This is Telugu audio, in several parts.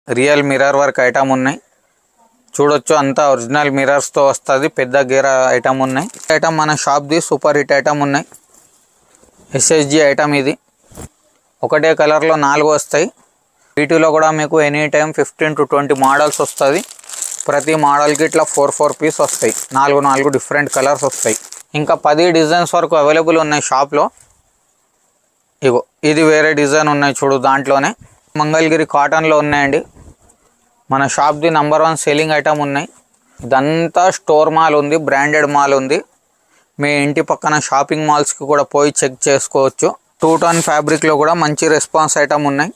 రియల్ మిర్రర్ వర్క్ ఐటమ్ ఉన్నాయి చూడొచ్చు అంతా ఒరిజినల్ మిర్రర్స్తో వస్తుంది పెద్ద గేర ఐటమ్ ఉన్నాయి ఐటమ్ మన షాప్ది సూపర్ హిట్ ఐటమ్ ఉన్నాయి ఎస్ఎస్జి ఐటమ్ ఇది ఒకటే కలర్లో నాలుగు వస్తాయి వీటిలో కూడా మీకు any time fifteen to twenty models వస్తుంది ప్రతి మోడల్కి ఇట్లా ఫోర్ ఫోర్ పీస్ వస్తాయి నాలుగు నాలుగు డిఫరెంట్ కలర్స్ వస్తాయి ఇంకా పది డిజైన్స్ వరకు అవైలబుల్ ఉన్నాయి షాప్లో ఇగో ఇది వేరే డిజైన్ ఉన్నాయి చూడు దాంట్లోనే మంగళగిరి కాటన్లో ఉన్నాయండి మన షాప్ది నంబర్ వన్ సెల్లింగ్ ఐటమ్ ఉన్నాయి ఇదంతా స్టోర్ మాల్ ఉంది బ్రాండెడ్ మాల్ ఉంది మీ ఇంటి పక్కన షాపింగ్ మాల్స్కి కూడా పోయి చెక్ చేసుకోవచ్చు టూ టన్ ఫ్యాబ్రిక్లో కూడా మంచి రెస్పాన్స్ ఐటమ్ ఉన్నాయి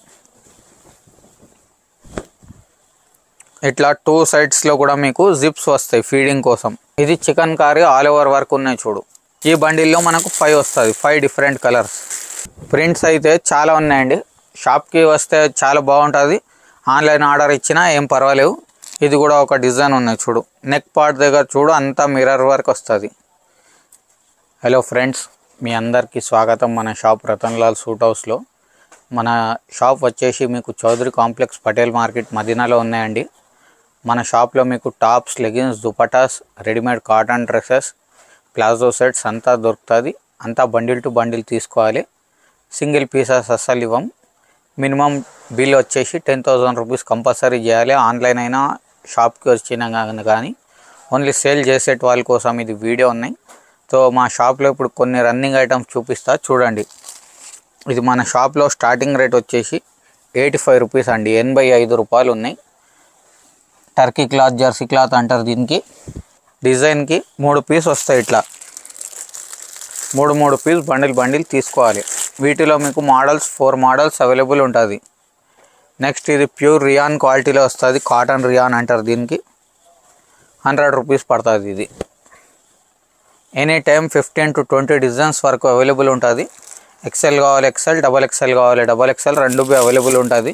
ఇట్లా టూ సైడ్స్లో కూడా మీకు జిప్స్ వస్తాయి ఫీడింగ్ కోసం ఇది chikankari all over work ఉన్నాయి చూడు ఈ బండిల్లో మనకు ఫైవ్ వస్తుంది ఫైవ్ డిఫరెంట్ కలర్స్ ప్రింట్స్ అయితే చాలా ఉన్నాయండి షాప్కి వస్తే చాలా బాగుంటుంది ఆన్లైన్ ఆర్డర్ ఇచ్చినా ఏం పర్వాలేవు ఇది కూడా ఒక డిజైన్ ఉన్నాయి చూడు నెక్ పార్ట్ దగ్గర చూడు అంతా మిర్రర్ వర్క్ వస్తుంది హలో ఫ్రెండ్స్ మీ అందరికీ స్వాగతం మన షాప్ రతన్లాల్ సూట్ హౌస్లో మన షాప్ వచ్చేసి మీకు చౌదరి కాంప్లెక్స్ పటేల్ మార్కెట్ మదీనాలో ఉన్నాయండి మన షాప్లో మీకు tops leggings dupattas readymade cotton dresses palazzo sets అంతా దొరుకుతుంది అంతా బండిల్ టు బండిల్ తీసుకోవాలి సింగిల్ పీసెస్ అస్సలు ఇవ్వం మినిమం బిల్ వచ్చేసి టెన్ థౌజండ్ రూపీస్ కంపల్సరీ చేయాలి ఆన్లైన్ అయినా షాప్కి వచ్చినా కానీ కానీ ఓన్లీ సేల్ చేసేట వాళ్ళ కోసం ఇది వీడియో ఉన్నాయి సో మా షాప్లో ఇప్పుడు కొన్ని రన్నింగ్ ఐటమ్స్ చూపిస్తా చూడండి ఇది మన షాప్లో స్టార్టింగ్ రేట్ వచ్చేసి ఎయిటీ ఫైవ్ రూపీస్ అండి ఎనభై ఐదు రూపాయలు ఉన్నాయి టర్కీ క్లాత్ జెర్సీ క్లాత్ అంటారు దీనికి డిజైన్కి మూడు పీస్ వస్తాయి ఇట్లా మూడు మూడు పీస్ బండిల్ బండిల్ తీసుకోవాలి వీటిలో మీకు మోడల్స్ ఫోర్ మోడల్స్ అవైలబుల్ ఉంటుంది నెక్స్ట్ ఇది ప్యూర్ రియాన్ క్వాలిటీలో వస్తుంది కాటన్ రియాన్ అంటారు దీనికి హండ్రెడ్ రూపీస్ పడుతుంది ఇది any time fifteen to twenty designs వరకు అవైలబుల్ ఉంటుంది ఎక్సెల్ కావాలి ఎక్సెల్ డబల్ ఎక్సెల్ కావాలి డబల్ ఎక్సెల్ రెండు అవైలబుల్ ఉంటుంది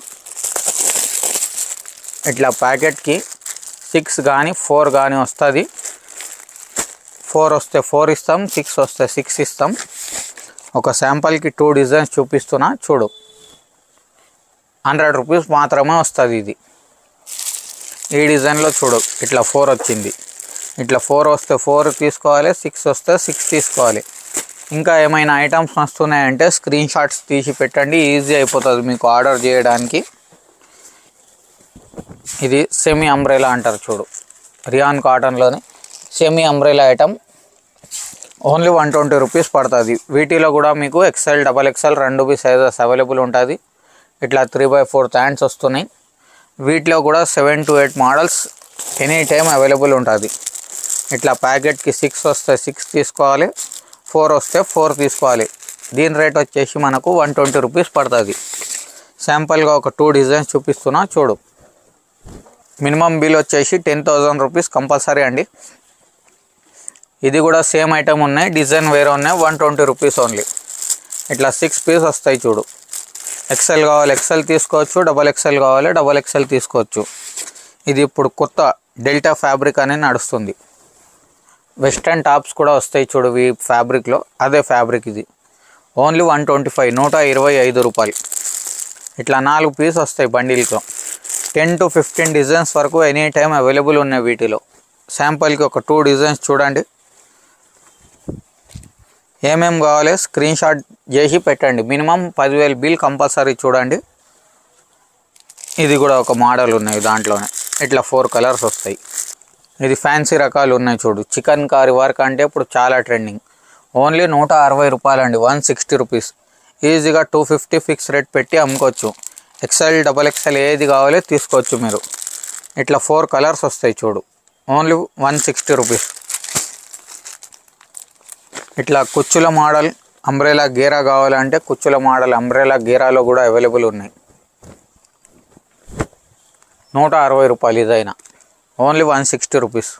ఇట్లా ప్యాకెట్కి సిక్స్ కానీ ఫోర్ కానీ వస్తుంది ఫోర్ వస్తే ఫోర్ ఇస్తాం సిక్స్ వస్తే సిక్స్ ఇస్తాం ఒక శాంపల్కి టూ డిజైన్స్ చూపిస్తున్నా చూడు హండ్రెడ్ రూపీస్ మాత్రమే వస్తుంది ఇది ఈ డిజైన్లో చూడు ఇట్లా ఫోర్ వచ్చింది ఇట్లా ఫోర్ వస్తే ఫోర్ తీసుకోవాలి సిక్స్ వస్తే సిక్స్ తీసుకోవాలి ఇంకా ఏమైనా ఐటమ్స్ వస్తున్నాయంటే స్క్రీన్ షాట్స్ తీసి పెట్టండి ఈజీ అయిపోతుంది మీకు ఆర్డర్ చేయడానికి ఇది సెమీ అంబ్రెలా అంటారు చూడు రియాన్ కాటన్లోని semi umbrella item only one twenty rupees పడుతుంది వీటిలో కూడా మీకు ఎక్సెల్ డబల్ ఎక్సెల్ రెండు బి సైజెస్ అవైలబుల్ ఉంటుంది ఇట్లా త్రీ బై ఫోర్త్ హ్యాండ్స్ వస్తున్నాయి వీటిలో కూడా seven to eight models any time available ఉంటుంది ఇట్లా ప్యాకెట్కి సిక్స్ వస్తే సిక్స్ తీసుకోవాలి ఫోర్ వస్తే ఫోర్ తీసుకోవాలి దీని రేట్ వచ్చేసి మనకు వన్ ట్వంటీ రూపీస్ పడుతుంది శాంపుల్గా ఒక టూ డిజైన్స్ చూపిస్తున్నా చూడు మినిమం బిల్ వచ్చేసి టెన్ థౌజండ్ రూపీస్ కంపల్సరీ అండి ఇది కూడా సేమ్ ఐటమ్ ఉన్నాయి డిజైన్ వేరే ఉన్నాయి వన్ ట్వంటీ రూపీస్ ఓన్లీ ఇట్లా సిక్స్ పీస్ వస్తాయి చూడు ఎక్సెల్ కావాలి ఎక్సెల్ తీసుకోవచ్చు డబల్ ఎక్సెల్ కావాలి డబల్ ఎక్సెల్ తీసుకోవచ్చు ఇది ఇప్పుడు కొత్త డెల్టా ఫ్యాబ్రిక్ అని నడుస్తుంది వెస్ట్రన్ టాప్స్ కూడా వస్తాయి చూడు ఈ ఫ్యాబ్రిక్లో అదే ఫ్యాబ్రిక్ ఇది ఓన్లీ వన్ ట్వంటీ ఫైవ్ నూట ఇరవై ఐదు రూపాయలు ఇట్లా నాలుగు పీస్ వస్తాయి బండిల్తో టెన్ టు ఫిఫ్టీన్ డిజైన్స్ వరకు ఎనీ టైం అవైలబుల్ ఉన్నాయి వీటిలో శాంపుల్కి ఒక టూ డిజైన్స్ చూడండి ఏమేం కావాలి స్క్రీన్ షాట్ చేసి పెట్టండి మినిమం పదివేలు బిల్ కంపల్సరీ చూడండి ఇది కూడా ఒక మోడల్ ఉన్నాయి దాంట్లోనే ఇట్లా ఫోర్ కలర్స్ వస్తాయి ఇది ఫ్యాన్సీ రకాలు ఉన్నాయి చూడు చికెన్ కారీ వర్క్ అంటే ఇప్పుడు చాలా ట్రెండింగ్ ఓన్లీ నూట అరవై రూపాయలు అండి వన్ సిక్స్టీ రూపీస్ ఈజీగా టూ ఫిఫ్టీ ఫిక్స్ రేట్ పెట్టి అమ్ముకోవచ్చు ఎక్సెల్ డబల్ ఎక్సెల్ ఏది కావాలో తీసుకోవచ్చు మీరు ఇట్లా ఫోర్ కలర్స్ వస్తాయి చూడు ఓన్లీ వన్ సిక్స్టీ రూపీస్ ఇట్లా కుచ్చుల మోడల్ అంబ్రెలా గేరా కావాలంటే కుచ్చుల మోడల్ అంబ్రెలా గేరాలో కూడా అవైలబుల్ ఉన్నాయి నూట అరవై రూపాయలు ఇదైనా ఓన్లీ వన్ సిక్స్టీ రూపీస్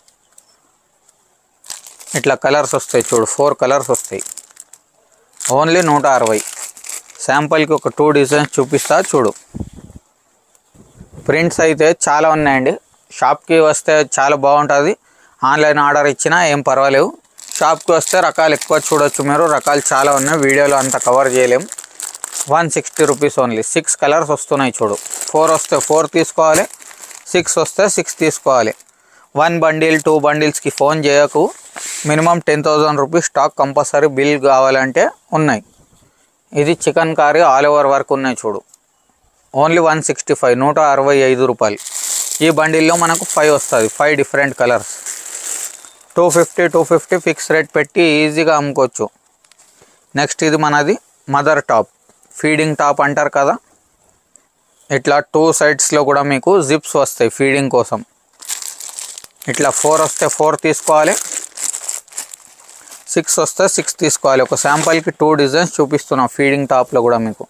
ఇట్లా కలర్స్ వస్తాయి చూడు ఫోర్ కలర్స్ వస్తాయి ఓన్లీ నూట అరవై శాంపుల్కి ఒక టూ డిజైన్స్ చూపిస్తా చూడు ప్రింట్స్ అయితే చాలా ఉన్నాయండి షాప్కి వస్తే చాలా బాగుంటుంది ఆన్లైన్ ఆర్డర్ ఇచ్చినా ఏం పర్వాలేవు షాప్కి వస్తే రకాలు ఎక్కువ చూడొచ్చు మీరు రకాలు చాలా ఉన్నాయి వీడియోలో అంత కవర్ చేయలేం one sixty rupees only six colours వస్తున్నాయి చూడు ఫోర్ వస్తే ఫోర్ తీసుకోవాలి సిక్స్ వస్తే సిక్స్ తీసుకోవాలి వన్ బండిల్ టూ బండిల్స్కి ఫోన్ చేయకు minimum ten thousand rupees stock compulsory bill కావాలంటే ఉన్నాయి ఇది chikankari all over work ఉన్నాయి చూడు ఓన్లీ వన్ సిక్స్టీ ఫైవ్ నూట అరవై ఐదు రూపాయలు ఈ బండిల్లో మనకు ఫైవ్ వస్తుంది five different colours two fifty two fifty fix rate పెట్టి ఈజీగా అమ్ముకోవచ్చు నెక్స్ట్ ఇది మనది మదర్ టాప్ ఫీడింగ్ టాప్ అంటారు కదా ఇట్లా టూ సైడ్స్లో కూడా మీకు జిప్స్ వస్తాయి ఫీడింగ్ కోసం ఇట్లా ఫోర్ వస్తే ఫోర్ తీసుకోవాలి సిక్స్ వస్తే సిక్స్ తీసుకోవాలి ఒక శాంపుల్కి టూ డిజైన్స్ చూపిస్తున్నాం ఫీడింగ్ టాప్లో కూడా మీకు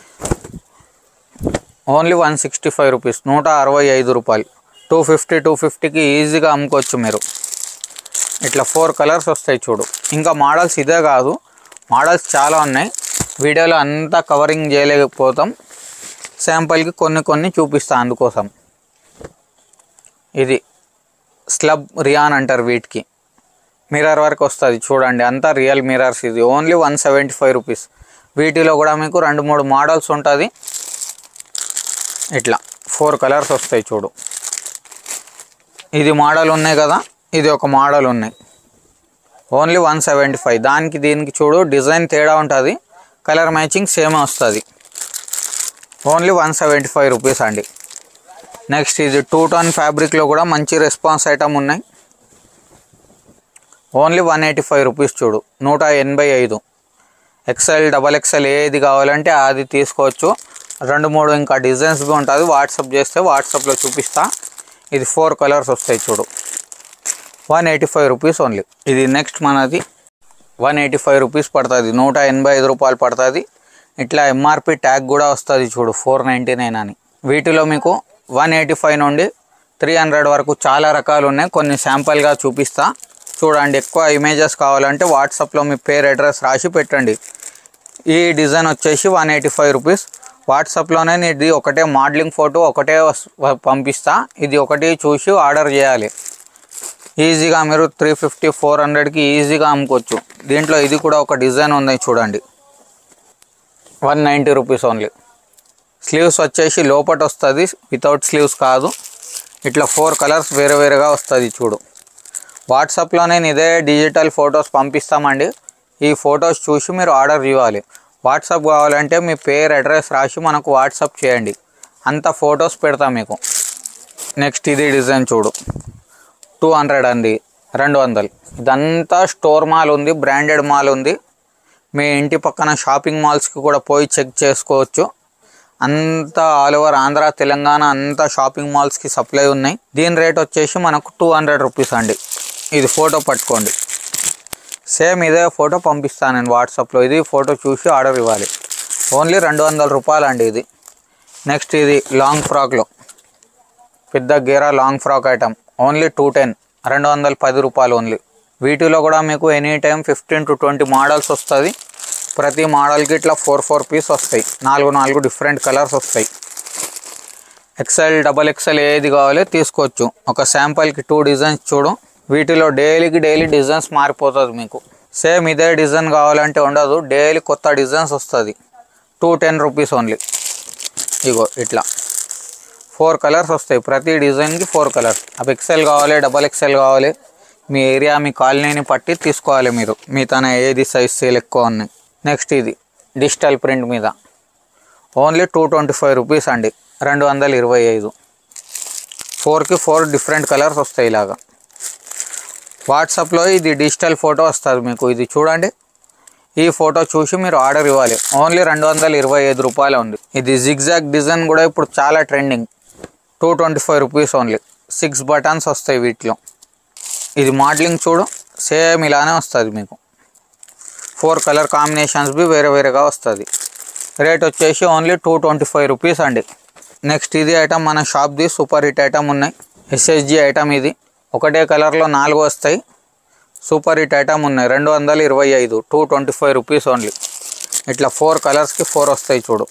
only one sixty five rupees నూట అరవై ఐదు రూపాయలు టూ ఫిఫ్టీ టూ ఫిఫ్టీకి ఈజీగా అమ్ముకోవచ్చు మీరు ఇట్లా ఫోర్ కలర్స్ వస్తాయి చూడు ఇంకా మోడల్స్ ఇదే కాదు మోడల్స్ చాలా ఉన్నాయి వీడియోలో అంతా కవరింగ్ చేయలేకపోతాం శాంపుల్కి కొన్ని కొన్ని చూపిస్తా అందుకోసం ఇది స్లబ్ రియాన్ అంటారు వీటికి మిర్రర్ వరకు వస్తుంది చూడండి అంతా రియల్ మిర్రర్స్ ఇది only one seventy five rupees వీటిలో కూడా మీకు రెండు మూడు మోడల్స్ ఉంటుంది ఇట్లా ఫోర్ కలర్స్ వస్తాయి చూడు ఇది మోడల్ ఉన్నాయి కదా ఇది ఒక మోడల్ ఉన్నాయి ఓన్లీ వన్ సెవెంటీ ఫైవ్ దానికి దీనికి చూడు డిజైన్ తేడా ఉంటుంది కలర్ మ్యాచింగ్ సేమ్ వస్తుంది only one seventy five rupees అండి నెక్స్ట్ ఇది టూ టన్ ఫ్యాబ్రిక్లో కూడా మంచి రెస్పాన్స్ ఐటమ్ ఉన్నాయి only one eighty five rupees చూడు నూట ఎనభై ఐదు ఎక్సెల్ డబల్ ఎక్సెల్ ఏది కావాలంటే అది తీసుకోవచ్చు రెండు మూడు ఇంకా డిజైన్స్ బి ఉంటుంది వాట్సాప్ చేస్తే వాట్సాప్లో చూపిస్తా ఇది ఫోర్ కలర్స్ వస్తాయి చూడు one eighty five rupees only ఇది నెక్స్ట్ మనది వన్ ఎయిటీ ఫైవ్ రూపీస్ పడుతుంది నూట ఎనభై ఐదు రూపాయలు పడుతుంది ఇట్లా ఎంఆర్పి ట్యాగ్ కూడా వస్తుంది చూడు ఫోర్ నైంటీ నైన్ అని వీటిలో మీకు వన్ ఎయిటీ ఫైవ్ నుండి త్రీ హండ్రెడ్ వరకు చాలా రకాలు ఉన్నాయి కొన్ని శాంపుల్గా చూపిస్తా చూడండి ఎక్కువ ఇమేజెస్ కావాలంటే వాట్సాప్లో మీ పేరు అడ్రస్ రాసి పెట్టండి ఈ డిజైన్ వచ్చేసి వన్ ఎయిటీ ఫైవ్ రూపీస్ వాట్సాప్లోనే ఇది ఒకటే మోడలింగ్ ఫోటో ఒకటే వస్- పంపిస్తా ఇది ఒకటి చూసి ఆర్డర్ చేయాలి ఈజీగా మీరు త్రీ ఫిఫ్టీ ఫోర్ హండ్రెడ్కి ఈజీగా అమ్ముకోవచ్చు దీంట్లో ఇది కూడా ఒక డిజైన్ ఉంది చూడండి one ninety rupees only sleeves వచ్చేసి లోపట వస్తుంది వితౌట్ స్లీవ్స్ కాదు ఇట్లా ఫోర్ కలర్స్ వేరే వేరేగా వస్తుంది చూడు వాట్సాప్లో నేను ఇదే డిజిటల్ ఫొటోస్ పంపిస్తామండి ఈ ఫొటోస్ చూసి మీరు ఆర్డర్ ఇవ్వాలి వాట్సాప్ కావాలంటే మీ పేరు అడ్రస్ రాసి మనకు వాట్సాప్ చేయండి అంత ఫొటోస్ పెడతాం మీకు నెక్స్ట్ ఇది డిజైన్ చూడు టూ హండ్రెడ్ అండి రెండు వందలు ఇదంతా స్టోర్ మాల్ ఉంది బ్రాండెడ్ మాల్ ఉంది మీ ఇంటి పక్కన షాపింగ్ మాల్స్కి కూడా పోయి చెక్ చేసుకోవచ్చు అంతా ఆల్ ఓవర్ ఆంధ్ర తెలంగాణ అంతా షాపింగ్ మాల్స్కి సప్లై ఉన్నాయి దీని రేట్ వచ్చేసి మనకు టూ హండ్రెడ్ రూపీస్ అండి ఇది ఫోటో పట్టుకోండి సేమ్ ఇదే ఫోటో పంపిస్తాను నేను వాట్సాప్లో ఇది ఫోటో చూసి ఆర్డర్ ఇవ్వాలి ఓన్లీ రెండు వందల రూపాయలు అండి ఇది నెక్స్ట్ ఇది లాంగ్ ఫ్రాక్లో పెద్ద గేరా long frock item only two ten రెండు వందల పది రూపాయలు ఓన్లీ వీటిలో కూడా మీకు any time fifteen to twenty models వస్తుంది ప్రతి మోడల్కి ఇట్లా ఫోర్ ఫోర్ పీస్ వస్తాయి నాలుగు నాలుగు డిఫరెంట్ కలర్స్ వస్తాయి ఎక్సెల్ డబల్ ఎక్సెల్ ఏది కావాలో తీసుకోవచ్చు ఒక శాంపుల్కి టూ డిజైన్స్ చూడు వీటిలో డైలీకి డైలీ డిజైన్స్ మారిపోతుంది మీకు సేమ్ ఇదే డిజైన్ కావాలంటే ఉండదు డైలీ కొత్త డిజైన్స్ వస్తుంది టూ టెన్ రూపీస్ ఓన్లీ ఇగో ఇట్లా ఫోర్ కలర్స్ వస్తాయి ప్రతి డిజైన్కి ఫోర్ కలర్స్ అవి ఎక్సెల్ కావాలి డబల్ ఎక్సెల్ కావాలి మీ ఏరియా మీ కాలనీని పట్టి తీసుకోవాలి మీరు మీ తన ఏది సైజ్ సేల్ ఎక్కువ ఉన్నాయి నెక్స్ట్ ఇది డిజిటల్ ప్రింట్ మీద only two twenty five rupees అండి రెండు వందల ఇరవై ఐదు ఫోర్కి ఫోర్ డిఫరెంట్ కలర్స్ వస్తాయి ఇలాగా వాట్సాప్లో ఇది డిజిటల్ ఫోటో వస్తుంది మీకు ఇది చూడండి ఈ ఫోటో చూసి మీరు ఆర్డర్ ఇవ్వాలి ఓన్లీ రెండు వందల ఇరవై ఐదు రూపాయలు ఉంది ఇది జిగ్జాగ్ డిజైన్ కూడా ఇప్పుడు చాలా trending two twenty five rupees only six buttons వస్తాయి వీటిలో ఇది మోడలింగ్ చూడు సేమ్ ఇలానే వస్తుంది మీకు ఫోర్ కలర్ కాంబినేషన్స్ బి వేరే వేరేగా వస్తుంది రేట్ వచ్చేసి only two twenty five rupees అండి నెక్స్ట్ ఇది ఐటమ్ మన షాప్ది సూపర్ హిట్ ఐటమ్ ఉన్నాయి ఎస్ఎస్జి ఐటమ్ ఇది ఒకటే కలర్లో నాలుగు వస్తాయి సూపర్ హిట్ ఐటమ్ ఉన్నాయి రెండు వందల ఇరవై ఐదు two twenty five rupees only ఇట్లా ఫోర్ కలర్స్కి ఫోర్ వస్తాయి చూడు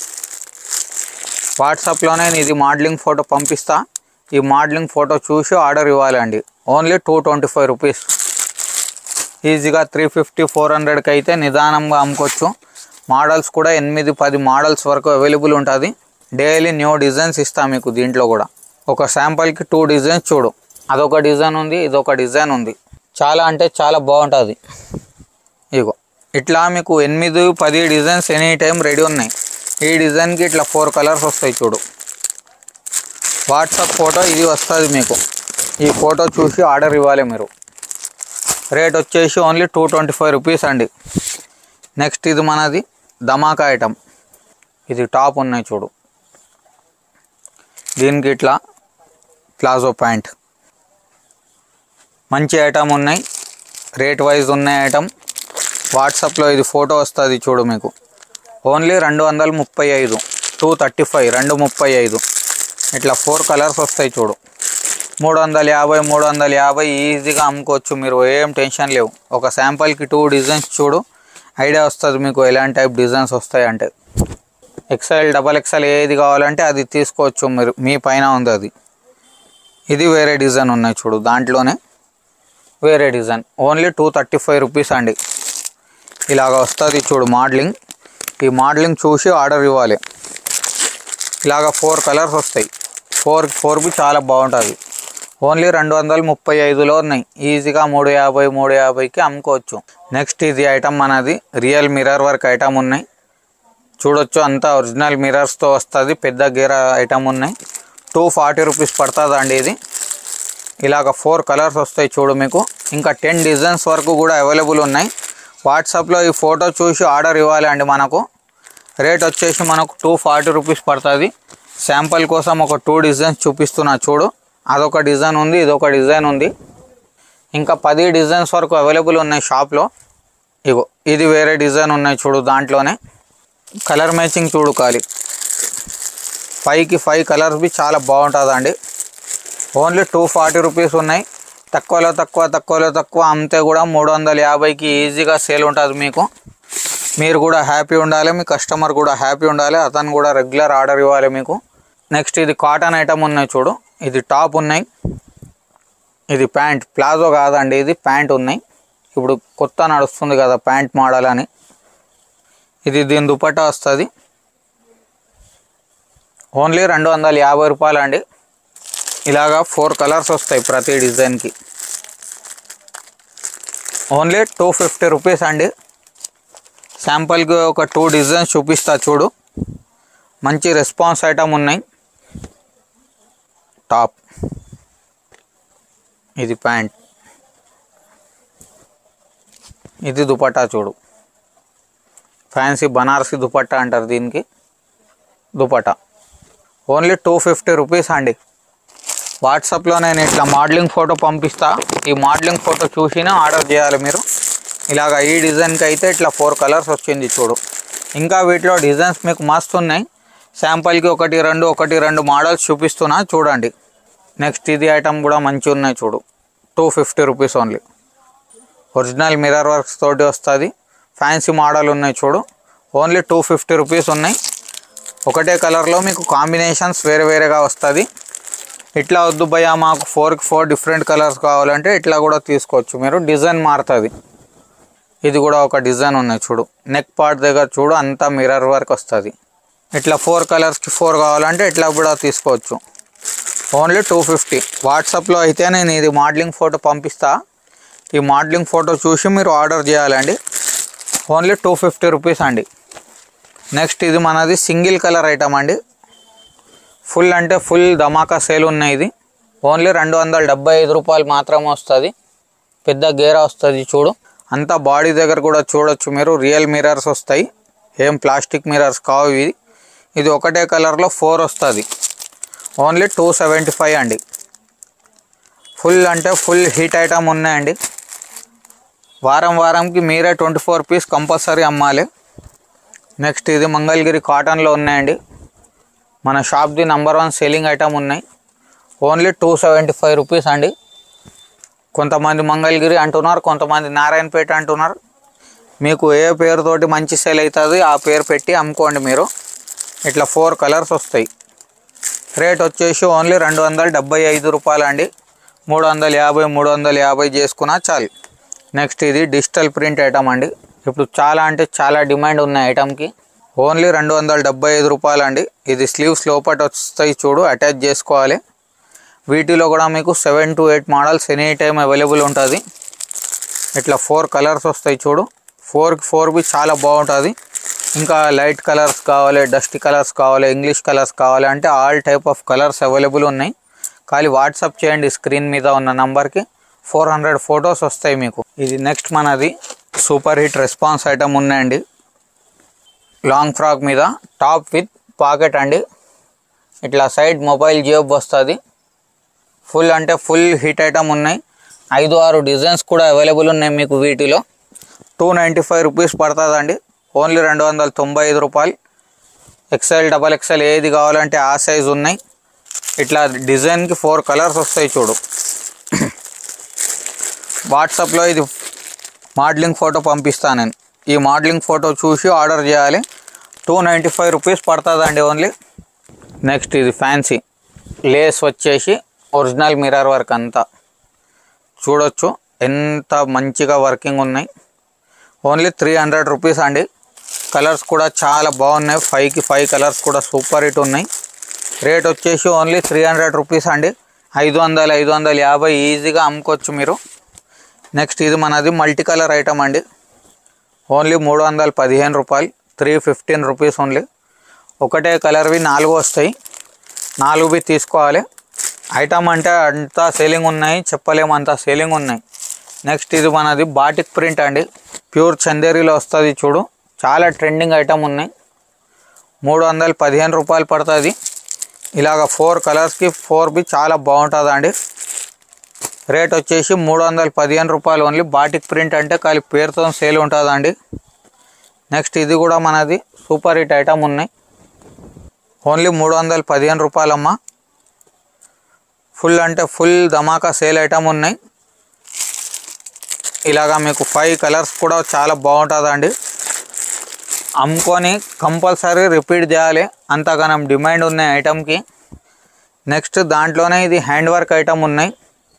వాట్సాప్లోనే నేను ఇది మోడలింగ్ ఫోటో పంపిస్తా ఈ మోడలింగ్ ఫోటో చూసి ఆర్డర్ ఇవ్వాలండి only two twenty five rupees ఈజీగా త్రీ ఫిఫ్టీ ఫోర్ హండ్రెడ్కి అయితే నిదానంగా అమ్ముకోవచ్చు మోడల్స్ కూడా ఎనిమిది పది మోడల్స్ వరకు అవైలబుల్ ఉంటుంది డైలీ న్యూ డిజైన్స్ ఇస్తాం మీకు దీంట్లో కూడా ఒక శాంపుల్కి టూ డిజైన్స్ చూడు అదొక డిజైన్ ఉంది ఇదొక డిజైన్ ఉంది చాలా అంటే చాలా బాగుంటుంది ఇగో ఇట్లా మీకు ఎనిమిది పది డిజైన్స్ ఎనీ టైం రెడీ ఉన్నాయి ఈ డిజైన్కి ఇట్లా ఫోర్ కలర్స్ వస్తాయి చూడు వాట్సాప్ ఫోటో ఇది వస్తుంది మీకు ఈ ఫోటో చూసి ఆర్డర్ ఇవ్వాలి మీరు రేట్ వచ్చేసి only two twenty five rupees అండి నెక్స్ట్ ఇది మనది ధమాకా ఐటమ్ ఇది టాప్ ఉన్నాయి చూడు దీనికి ఇట్లా ప్లాజో ప్యాంట్ మంచి ఐటమ్ ఉన్నాయి రేట్ వైజ్ ఉన్నాయి ఐటమ్ వాట్సాప్లో ఇది ఫోటో వస్తుంది చూడు మీకు ఓన్లీ రెండు వందల ముప్పై ఐదు టూ థర్టీ ఫైవ్ రెండు ముప్పై ఐదు ఇట్లా ఫోర్ కలర్స్ వస్తాయి చూడు మూడు వందల యాభై మూడు వందల యాభై ఈజీగా అమ్ముకోవచ్చు మీరు ఏం టెన్షన్ లేవు ఒక శాంపుల్కి టూ డిజైన్స్ చూడు ఐడియా వస్తుంది మీకు ఎలాంటి టైప్ డిజైన్స్ వస్తాయి అంటే ఎక్సెల్ డబల్ ఎక్సెల్ ఏది కావాలంటే అది తీసుకోవచ్చు మీరు మీ పైన ఉంది అది ఇది వేరే డిజైన్ ఉన్నాయి చూడు దాంట్లోనే వేరే design only two thirty five rupees అండి ఇలాగ వస్తుంది చూడు మోడలింగ్ ఈ మోడలింగ్ చూసి ఆర్డర్ ఇవ్వాలి ఇలాగ ఫోర్ కలర్స్ వస్తాయి ఫోర్ ఫోర్ బి చాలా బాగుంటుంది ఓన్లీ రెండు వందల ముప్పై ఐదులో ఉన్నాయి ఈజీగా మూడు యాభై మూడు యాభైకి అమ్ముకోవచ్చు నెక్స్ట్ ఇది ఐటమ్ మనది రియల్ మిర్రర్ వర్క్ ఐటమ్ ఉన్నాయి చూడొచ్చు అంతా ఒరిజినల్ మిర్రర్స్తో వస్తుంది పెద్ద గేర్ ఐటమ్ ఉన్నాయి టూ ఫార్టీ రూపీస్ పడుతుంది అండి ఇది ఇలాగ ఫోర్ కలర్స్ వస్తాయి చూడు మీకు ఇంకా టెన్ డిజైన్స్ వరకు కూడా అవైలబుల్ ఉన్నాయి వాట్సాప్లో ఈ ఫోటో చూసి ఆర్డర్ ఇవ్వాలి అండి మనకు రేట్ వచ్చేసి మనకు టూ ఫార్టీ రూపీస్ పడుతుంది శాంపుల్ కోసం ఒక టూ డిజైన్స్ చూపిస్తున్నా చూడు అదొక డిజైన్ ఉంది ఇదొక డిజైన్ ఉంది ఇంకా పది డిజైన్స్ వరకు అవైలబుల్ ఉన్నాయి షాప్లో ఇగో ఇది వేరే డిజైన్ ఉన్నాయి చూడు దాంట్లోనే కలర్ మ్యాచింగ్ చూడు ఖాళీ ఫైవ్కి ఫైవ్ కలర్స్ బి చాలా బాగుంటుందండి ఓన్లీ టూ ఫార్టీ రూపీస్ ఉన్నాయి తక్కువలో తక్కువ తక్కువలో తక్కువ అమ్మితే కూడా మూడు వందల యాభైకి ఈజీగా సేల్ ఉంటుంది మీకు మీరు కూడా హ్యాపీ ఉండాలి మీ కస్టమర్ కూడా హ్యాపీ ఉండాలి అతను కూడా రెగ్యులర్ ఆర్డర్ ఇవ్వాలి మీకు నెక్స్ట్ ఇది కాటన్ ఐటమ్ ఉన్నాయి చూడు ఇది టాప్ ఉన్నాయి ఇది ప్యాంట్ ప్లాజో కాదండి ఇది ప్యాంట్ ఉన్నాయి ఇప్పుడు కొత్త నడుస్తుంది కదా ప్యాంట్ మోడల్ అని ఇది దీని దుపట్టా వస్తుంది ఓన్లీ రెండు వందల యాభై రూపాయలు అండి ఇలాగా ఫోర్ కలర్స్ వస్తాయి ప్రతి డిజైన్కి ఓన్లీ టూ ఫిఫ్టీ రూపీస్ అండి శాంపుల్కి ఒక టూ డిజైన్స్ చూపిస్తా చూడు మంచి రెస్పాన్స్ ఐటమ్ ఉన్నాయి టాప్ ఇది ప్యాంట్ ఇది దుపట్టా చూడు ఫ్యాన్సీ బనారసి దుపట్టా అంటారు దీనికి dupatta only two fifty rupees అండి వాట్సాప్లో నేను ఇట్లా మోడలింగ్ ఫోటో పంపిస్తా ఈ మోడలింగ్ ఫోటో చూసినా ఆర్డర్ చేయాలి మీరు ఇలాగ ఈ డిజైన్కి అయితే ఇట్లా ఫోర్ కలర్స్ వచ్చింది చూడు ఇంకా వీటిలో డిజైన్స్ మీకు మస్తు ఉన్నాయి శాంపుల్కి ఒకటి రెండు ఒకటి రెండు మోడల్స్ చూపిస్తున్నా చూడండి నెక్స్ట్ ఇది ఐటమ్ కూడా మంచి ఉన్నాయి చూడు two fifty rupees only original mirror works తోటి వస్తుంది ఫ్యాన్సీ మోడల్ ఉన్నాయి చూడు ఓన్లీ టూ ఫిఫ్టీ రూపీస్ ఉన్నాయి ఒకటే కలర్లో మీకు కాంబినేషన్స్ వేరే వేరేగా వస్తుంది ఇట్లా వద్దు భయ్య మాకు ఫోర్కి ఫోర్ డిఫరెంట్ కలర్స్ కావాలంటే ఇట్లా కూడా తీసుకోవచ్చు మీరు డిజైన్ మారుతుంది ఇది కూడా ఒక డిజైన్ ఉన్నాయి చూడు నెక్ పార్ట్ దగ్గర చూడు అంతా మిర్రర్ వర్క్ వస్తుంది ఇట్లా ఫోర్ కలర్స్కి ఫోర్ కావాలంటే ఇట్లా కూడా తీసుకోవచ్చు ఓన్లీ టూ ఫిఫ్టీ వాట్సాప్లో అయితే నేను ఇది మోడలింగ్ ఫోటో పంపిస్తా ఈ మోడలింగ్ ఫోటో చూసి మీరు ఆర్డర్ చేయాలండి ఓన్లీ టూ ఫిఫ్టీ రూపీస్ అండి నెక్స్ట్ ఇది మనది సింగిల్ కలర్ ఐటమ్ అండి ఫుల్ అంటే ఫుల్ ధమాకా సేల్ ఉన్నాయి ఇది ఓన్లీ రెండు వందల డెబ్బై ఐదు రూపాయలు మాత్రమే వస్తుంది పెద్ద గేరా వస్తుంది చూడు అంతా బాడీ దగ్గర కూడా చూడొచ్చు మీరు రియల్ మిరర్స్ వస్తాయి ఏం ప్లాస్టిక్ మిరర్స్ కావు ఇవి ఇది ఒకటే కలర్లో ఫోర్ వస్తుంది ఓన్లీ టూ సెవెంటీ ఫైవ్ అండి ఫుల్ అంటే ఫుల్ హీట్ ఐటమ్ ఉన్నాయండి వారం వారంకి మీరే ట్వంటీ ఫోర్ పీస్ కంపల్సరీ అమ్మాలి నెక్స్ట్ ఇది మంగళగిరి కాటన్లో ఉన్నాయండి మన షాప్ది నంబర్ వన్ సెల్లింగ్ ఐటమ్ ఉన్నాయి only two seventy five rupees అండి కొంతమంది మంగళగిరి అంటున్నారు కొంతమంది నారాయణపేట అంటున్నారు మీకు ఏ పేరుతోటి మంచి సేల్ అవుతుంది ఆ పేరు పెట్టి అమ్ముకోండి మీరు ఇట్లా ఫోర్ కలర్స్ వస్తాయి రేట్ వచ్చేసి ఓన్లీ రెండు వందల డెబ్బై ఐదు రూపాయలు అండి మూడు వందల యాభై మూడు వందల యాభై చేసుకున్నా చాలు నెక్స్ట్ ఇది డిజిటల్ ప్రింట్ ఐటమ్ అండి ఇప్పుడు చాలా అంటే చాలా డిమాండ్ ఉన్న ఐటమ్కి ఓన్లీ రెండు వందల డెబ్బై ఐదు రూపాయలు అండి ఇది స్లీవ్స్ లోపట వస్తాయి చూడు అటాచ్ చేసుకోవాలి వీటిలో కూడా మీకు seven to eight models any time available ఉంటుంది ఇట్లా ఫోర్ కలర్స్ వస్తాయి చూడు ఫోర్కి ఫోర్ బి చాలా బాగుంటుంది ఇంకా లైట్ కలర్స్ కావాలి డస్ట్ కలర్స్ కావాలి ఇంగ్లీష్ కలర్స్ కావాలి అంటే all type of colours available ఉన్నాయి ఖాళీ వాట్సాప్ చేయండి స్క్రీన్ మీద ఉన్న నంబర్కి ఫోర్ హండ్రెడ్ ఫొటోస్ వస్తాయి మీకు ఇది నెక్స్ట్ మనది సూపర్ హిట్ రెస్పాన్స్ ఐటమ్ ఉన్నాయండి లాంగ్ ఫ్రాక్ మీద టాప్ విత్ పాకెట్ అండి ఇట్లా సైడ్ మొబైల్ జేబ్ వస్తుంది ఫుల్ అంటే ఫుల్ హిట్ ఐటమ్ ఉన్నాయి ఐదు ఆరు డిజైన్స్ కూడా అవైలబుల్ ఉన్నాయి మీకు వీటిలో టూ నైంటీ ఫైవ్ రూపీస్ పడుతుందండి ఓన్లీ రెండు వందల తొంభై ఐదు రూపాయలు ఎక్సెల్ డబల్ ఎక్సెల్ ఏది కావాలంటే ఆ సైజ్ ఉన్నాయి ఇట్లా డిజైన్కి ఫోర్ కలర్స్ వస్తాయి చూడు వాట్సాప్లో ఇది మోడలింగ్ ఫోటో పంపిస్తాను నేను ఈ మోడలింగ్ ఫోటో చూసి ఆర్డర్ చేయాలి టూ నైంటీ ఫైవ్ రూపీస్ పడుతుందండి ఓన్లీ నెక్స్ట్ ఇది ఫ్యాన్సీ లేస్ వచ్చేసి ఒరిజినల్ మిర్రర్ వర్క్ అంతా చూడొచ్చు ఎంత మంచిగా వర్కింగ్ ఉన్నాయి ఓన్లీ త్రీ హండ్రెడ్ రూపీస్ అండి కలర్స్ కూడా చాలా బాగున్నాయి ఫైవ్కి ఫైవ్ కలర్స్ కూడా సూపర్ హిట్ ఉన్నాయి రేట్ వచ్చేసి ఓన్లీ త్రీ హండ్రెడ్ రూపీస్ అండి ఐదు వందలు ఐదు వందల యాభై ఈజీగా అమ్ముకోవచ్చు మీరు నెక్స్ట్ ఇది మనది మల్టీ కలర్ ఐటమ్ అండి ఓన్లీ మూడు వందల పదిహేను రూపాయలు త్రీ ఫిఫ్టీన్ రూపీస్ ఓన్లీ ఒకటే కలర్వి నాలుగు వస్తాయి నాలుగువి తీసుకోవాలి ఐటమ్ అంటే అంతా సేలింగ్ ఉన్నాయి చెప్పలేము అంత సేలింగ్ ఉన్నాయి నెక్స్ట్ ఇది మనది బాటిక్ ప్రింట్ అండి ప్యూర్ చందేరిలో వస్తుంది చూడు చాలా ట్రెండింగ్ ఐటమ్ ఉన్నాయి మూడు వందల పదిహేను రూపాయలు పడుతుంది ఇలాగ ఫోర్ కలర్స్కి ఫోర్ బి చాలా బాగుంటుంది అండి రేట్ వచ్చేసి మూడు వందల పదిహేను రూపాయలు ఓన్లీ బాటిక్ ప్రింట్ అంటే ఖాళీ పేరుతో సేల్ ఉంటుందండి నెక్స్ట్ ఇది కూడా మనది సూపర్ హిట్ ఐటమ్ ఉన్నాయి ఓన్లీ మూడు వందల పదిహేను రూపాయలమ్మా ఫుల్ అంటే ఫుల్ ధమాకా సేల్ ఐటమ్ ఉన్నాయి ఇలాగా మీకు ఫైవ్ కలర్స్ కూడా చాలా బాగుంటుందండి అమ్ముకొని కంపల్సరీ రిపీట్ చేయాలి అంతగానం డిమాండ్ ఉన్నాయి ఐటమ్కి నెక్స్ట్ దాంట్లోనే ఇది హ్యాండ్ వర్క్ ఐటమ్ ఉన్నాయి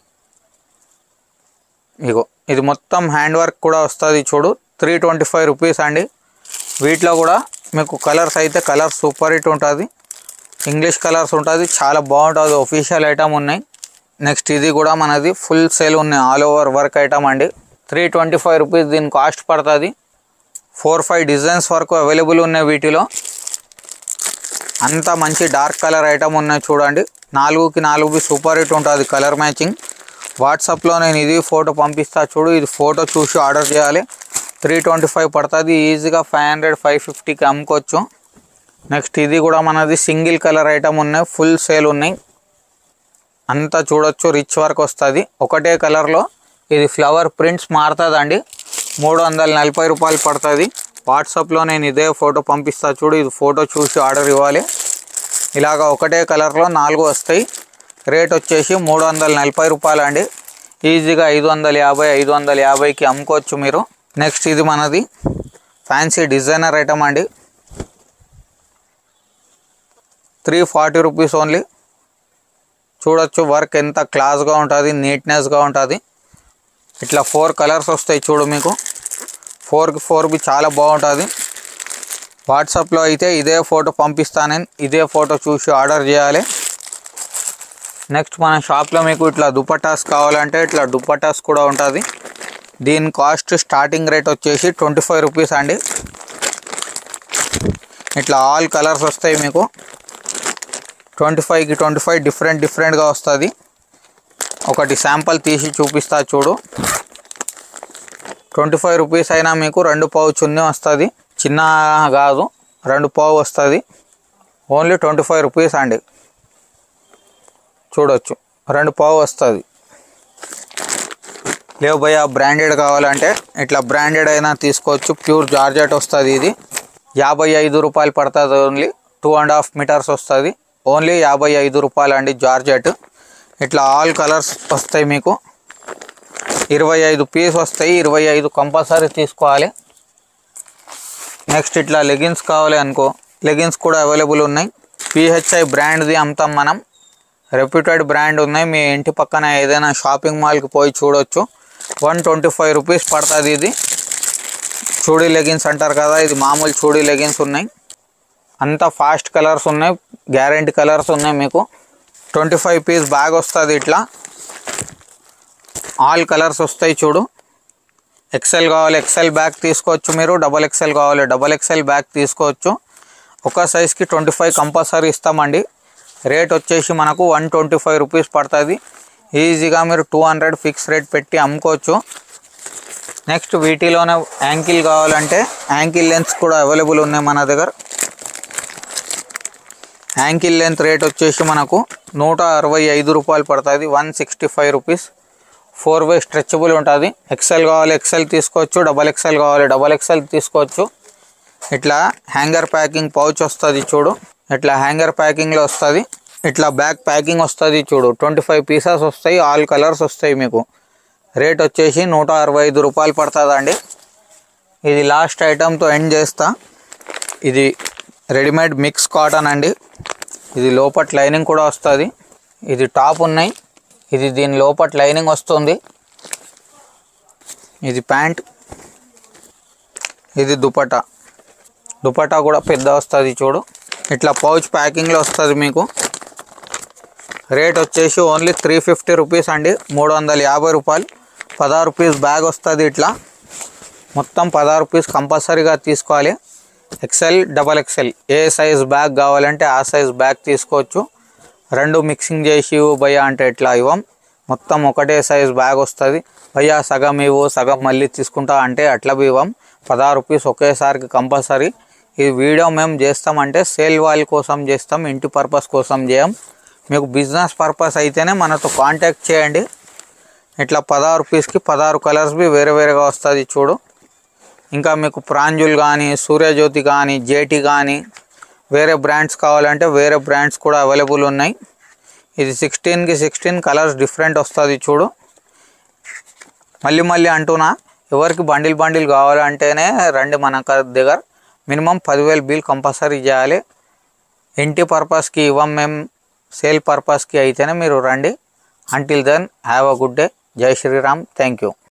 ఇగో ఇది మొత్తం హ్యాండ్ వర్క్ కూడా వస్తుంది చూడు త్రీ ట్వంటీ ఫైవ్ రూపీస్ అండి వీటిలో కూడా మీకు కలర్స్ అయితే కలర్ సూపర్ హిట్ ఉంటుంది ఇంగ్లీష్ కలర్స్ ఉంటుంది చాలా బాగుంటుంది ఒఫీషియల్ ఐటమ్ ఉన్నాయి నెక్స్ట్ ఇది కూడా మనది ఫుల్ సేల్ ఉన్నాయి ఆల్ ఓవర్ వర్క్ ఐటమ్ అండి త్రీ ట్వంటీ ఫైవ్ రూపీస్ దీని కాస్ట్ పడుతుంది ఫోర్ ఫైవ్ డిజైన్స్ వరకు అవైలబుల్ ఉన్నాయి వీటిలో అంత మంచి డార్క్ కలర్ ఐటమ్ ఉన్నాయి చూడండి నాలుగుకి నాలుగు సూపర్ హిట్ ఉంటుంది కలర్ మ్యాచింగ్ వాట్సాప్లో నేను ఇది ఫోటో పంపిస్తా చూడు ఇది ఫోటో చూసి ఆర్డర్ చేయాలి త్రీ ట్వంటీ ఫైవ్ పడుతుంది ఈజీగా ఫైవ్ హండ్రెడ్ ఫైవ్ ఫిఫ్టీకి అమ్ముకోవచ్చు నెక్స్ట్ ఇది కూడా మనది సింగిల్ కలర్ ఐటమ్ ఉన్నాయి ఫుల్ సేల్ ఉన్నాయి అంతా చూడొచ్చు రిచ్ వర్క్ వస్తుంది ఒకటే కలర్లో ఇది ఫ్లవర్ ప్రింట్స్ మారుతుందండి మూడు వందల నలభై రూపాయలు పడుతుంది వాట్సాప్లో నేను ఇదే ఫోటో పంపిస్తా చూడు ఇది ఫోటో చూసి ఆర్డర్ ఇవ్వాలి ఇలాగ ఒకటే కలర్లో నాలుగు వస్తాయి రేట్ వచ్చేసి మూడు వందల నలభై రూపాయలు అండి ఈజీగా ఐదు వందల యాభై ఐదు వందల యాభైకి అమ్ముకోవచ్చు మీరు నెక్స్ట్ ఇది మనది ఫ్యాన్సీ డిజైనర్ ఐటమ్ అండి త్రీ ఫార్టీ రూపీస్ ఓన్లీ చూడొచ్చు వర్క్ ఎంత క్లాస్గా ఉంటుంది నీట్నెస్గా ఉంటుంది ఇట్లా ఫోర్ కలర్స్ వస్తాయి చూడు మీకు ఫోర్కి ఫోర్ బి చాలా బాగుంటుంది వాట్సాప్లో అయితే ఇదే ఫోటో పంపిస్తాను నేను ఇదే ఫోటో చూసి ఆర్డర్ చేయాలి నెక్స్ట్ మన షాప్లో మీకు ఇట్లా దుపటాస్ కావాలంటే ఇట్లా దుపటాస్ కూడా ఉంటుంది దీని కాస్ట్ స్టార్టింగ్ రేట్ వచ్చేసి ట్వంటీ ఫైవ్ రూపీస్ అండి ఇట్లా ఆల్ కలర్స్ వస్తాయి మీకు ట్వంటీ ఫైవ్కి ట్వంటీ ఫైవ్ డిఫరెంట్ డిఫరెంట్గా వస్తుంది ఒకటి శాంపుల్ తీసి చూపిస్తా చూడు ట్వంటీ ఫైవ్ రూపీస్ అయినా మీకు రెండు పావు చున్నీ వస్తుంది చిన్న కాదు రెండు పావు వస్తుంది ఓన్లీ ట్వంటీ ఫైవ్ రూపీస్ అండి చూడొచ్చు రెండు పావు వస్తుంది లేవు భయ్య బ్రాండెడ్ కావాలంటే ఇట్లా బ్రాండెడ్ అయినా తీసుకోవచ్చు ప్యూర్ జార్జెట్ వస్తుంది ఇది యాభై ఐదు రూపాయలు పడుతుంది only two and half metres వస్తుంది ఓన్లీ యాభై ఐదు రూపాయలు అండి జార్జెట్ ఇట్లా ఆల్ కలర్స్ వస్తాయి మీకు ఇరవై ఐదు పీస్ వస్తాయి ఇరవై ఐదు కంపల్సరీ తీసుకోవాలి నెక్స్ట్ ఇట్లా లెగిన్స్ కావాలి అనుకో లెగిన్స్ కూడా అవైలబుల్ ఉన్నాయి పిహెచ్ఐ బ్రాండ్ది అమ్ముతాం మనం రెప్యూటెడ్ బ్రాండ్ ఉన్నాయి మీ ఇంటి పక్కన ఏదైనా షాపింగ్ మాల్కి పోయి చూడొచ్చు వన్ ట్వంటీ ఫైవ్ రూపీస్ పడుతుంది ఇది చూడీ లెగిన్స్ అంటారు కదా ఇది మామూలు చూడీ లెగిన్స్ ఉన్నాయి అంతా ఫాస్ట్ కలర్స్ ఉన్నాయి గ్యారంటీ కలర్స్ ఉన్నాయి మీకు ట్వంటీ ఫైవ్ పీస్ బ్యాగ్ వస్తుంది ఇట్లా ఆల్ కలర్స్ వస్తాయి చూడు ఎక్సెల్ కావాలి ఎక్సెల్ బ్యాగ్ తీసుకోవచ్చు మీరు డబల్ ఎక్సెల్ కావాలి డబల్ ఎక్సెల్ బ్యాగ్ తీసుకోవచ్చు ఒక సైజ్కి ట్వంటీ ఫైవ్ కంపల్సరీ ఇస్తామండి రేట్ వచ్చేసి మనకు వన్ ట్వంటీ ఫైవ్ రూపీస్ పడుతుంది ఈజీగా మీరు టూ హండ్రెడ్ ఫిక్స్ రేట్ పెట్టి అమ్ముకోవచ్చు నెక్స్ట్ వీటిలోనే యాంకిల్ కావాలంటే యాంకిల్ లెన్స్ కూడా అవైలబుల్ ఉన్నాయి మన దగ్గర యాంకిల్ లెంత్ రేట్ వచ్చేసి మనకు నూట అరవై ఐదు రూపాయలు పడుతుంది one sixty five rupees four way stretchable ఉంటుంది ఎక్సెల్ కావాలి ఎక్సెల్ తీసుకోవచ్చు డబల్ ఎక్సెల్ కావాలి డబల్ ఎక్సెల్ తీసుకోవచ్చు ఇట్లా హ్యాంగర్ ప్యాకింగ్ పౌచ్ వస్తుంది చూడు ఇట్లా హ్యాంగర్ ప్యాకింగ్లో వస్తుంది ఇట్లా బ్యాక్ ప్యాకింగ్ వస్తుంది చూడు ట్వంటీ ఫైవ్ పీసెస్ వస్తాయి ఆల్ కలర్స్ వస్తాయి మీకు రేట్ వచ్చేసి నూట అరవై ఐదు రూపాయలు పడుతుందండి ఇది లాస్ట్ ఐటమ్తో ఎండ్ చేస్తా ఇది రెడీమేడ్ మిక్స్ కాటన్ అండి ఇది లోపట్ లైనింగ్ కూడా వస్తుంది ఇది టాప్ ఉన్నాయి ఇది దీని లోపట్ లైనింగ్ వస్తుంది ఇది ప్యాంట్ ఇది దుపటా దుపటా కూడా పెద్ద వస్తుంది చూడు ఇట్లా పౌచ్ ప్యాకింగ్లో వస్తుంది మీకు రేట్ వచ్చేసి ఓన్లీ త్రీ ఫిఫ్టీ రూపీస్ అండి మూడు వందల యాభై రూపాయలు పదహారు పీస్ బ్యాగ్ వస్తుంది ఇట్లా మొత్తం పదహారు పీస్ కంపల్సరీగా తీసుకోవాలి ఎక్సెల్ డబల్ ఎక్సెల్ ఏ సైజ్ బ్యాగ్ కావాలంటే ఆ సైజ్ బ్యాగ్ తీసుకోవచ్చు రెండు మిక్సింగ్ చేసి ఇవ్వు భయ్యా అంటే ఎట్లా ఇవ్వం మొత్తం ఒకటే సైజ్ బ్యాగ్ వస్తుంది భయ్యా సగం ఇవ్వు సగం మళ్ళీ తీసుకుంటా అంటే అట్లా బి ఇవ్వం పదహారు రూపీస్ ఒకేసారికి కంపల్సరీ ఈ వీడియో మేము చేస్తామంటే సేల్ వాళ్ళ కోసం చేస్తాం ఇంటి పర్పస్ కోసం చేయం మీకు బిజినెస్ పర్పస్ అయితేనే మనతో కాంటాక్ట్ చేయండి ఇట్లా పదహారు పీస్కి పదహారు కలర్స్ బి వేరే వేరేగా వస్తుంది చూడు ఇంకా మీకు ప్రాంజుల్ కానీ సూర్యజ్యోతి కానీ జేటీ కానీ వేరే బ్రాండ్స్ కావాలంటే వేరే బ్రాండ్స్ కూడా అవైలబుల్ ఉన్నాయి ఇది సిక్స్టీన్కి సిక్స్టీన్ కలర్స్ డిఫరెంట్ వస్తుంది చూడు మళ్ళీ మళ్ళీ అంటున్నా ఎవరికి బండిల్ బండిల్ కావాలంటేనే రండి మన క- దగ్గర మినిమం పదివేలు బిల్ కంపల్సరీ చేయాలి ఇంటి పర్పస్కి ఇవ్వం మేము సేల్ పర్పస్కి అయితేనే మీరు రండి until then have a good day జై శ్రీరామ్ థ్యాంక్ యూ